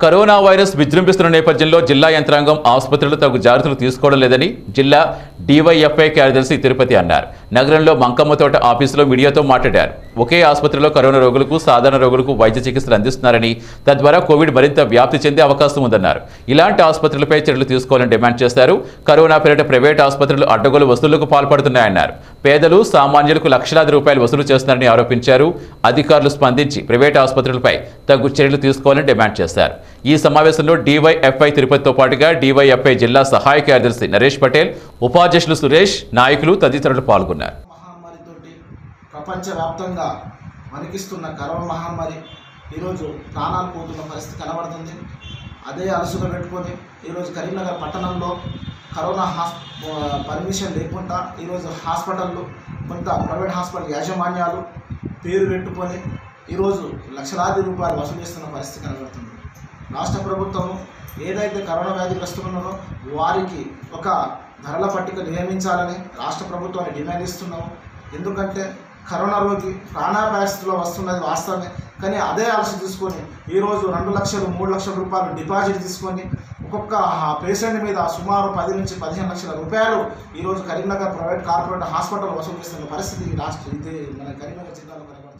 corona virus విజృంభిస్తున్న నేపథ్యంలో జిల్లా యంత్రాంగం ఆసుపత్రులు తగు జాగ్రత్తలు తీసుకోవడం లేదని జిల్లా డీవైఎఫ్ఐ కార్యదర్శి తిరుపతి అన్నారు నగరంలో మంకమ్మతోట ఆఫీసులో మీడియాతో మాట్లాడారు ఒకే ఆసుపత్రిలో కరోనా రోగులకు సాధారణ రోగులకు వైద్య చికిత్సలు అందిస్తున్నారని తద్వారా కోవిడ్ మరింత వ్యాప్తి చెందే అవకాశం ఉందన్నారు ఇలాంటి ఆసుపత్రులపై చర్యలు తీసుకోవాలని డిమాండ్ చేశారు కరోనా పేరిట ప్రైవేట్ ఆసుపత్రులు అడ్డగోలు వసూళ్లకు పాల్పడుతున్నాయన్నారు పేదలు సామాన్యులకు లక్షలాది రూపాయలు వసూలు చేస్తున్నారని ఆరోపించారు అధికారులు స్పందించి ప్రైవేట్ ఆసుపత్రులపై తగు చర్యలు తీసుకోవాలని డిమాండ్ చేశారు ఈ సమావేశంలో డీవైఎఫ్ఐ తిరుపతితో పాటుగా డీవైఎఫ్ఐ జిల్లా సహాయ కార్యదర్శి నరేష్ పటేల్ ఉపాధ్యక్షులు సురేష్ నాయకులు తదితరులు పాల్గొన్నారు మహమ్మారితోటి ప్రపంచవ్యాప్తంగా వణికిస్తున్న కరోనా మహమ్మారి ఈరోజు ప్రాణాలు పోతున్న పరిస్థితి కనబడుతుంది అదే అలసుగా పెట్టుకొని ఈరోజు కరీంనగర్ పట్టణంలో కరోనా హాస్ పర్మిషన్ లేకుండా ఈరోజు హాస్పిటళ్ళు కొంత ప్రైవేట్ హాస్పిటల్ యాజమాన్యాలు పేరు పెట్టుకొని ఈరోజు లక్షలాది రూపాయలు వసూలు చేస్తున్న పరిస్థితి కనబడుతుంది రాష్ట్ర ప్రభుత్వం ఏదైతే కరోనా వ్యాధిగ్రస్తులు ఉన్నారో వారికి ఒక ధరల పట్టిక నియమించాలని రాష్ట్ర ప్రభుత్వాన్ని డిమాండ్ ఇస్తున్నాము ఎందుకంటే కరోనా రోగి ప్రాణాపాయ స్థితిలో వస్తున్నది వాస్తవమే కానీ అదే ఆలోచన తీసుకొని ఈరోజు రెండు లక్షలు మూడు లక్షల రూపాయలు డిపాజిట్ తీసుకొని ఒక్కొక్క పేషెంట్ మీద సుమారు పది నుంచి పదిహేను లక్షల రూపాయలు ఈరోజు కరీంనగర్ ప్రైవేట్ కార్పొరేట్ హాస్పిటల్ వసూలు చేస్తున్న పరిస్థితి ఈ రాష్ట్ర ఇది మన కరీంనగర్ జిల్లాలో కనబడుతుంది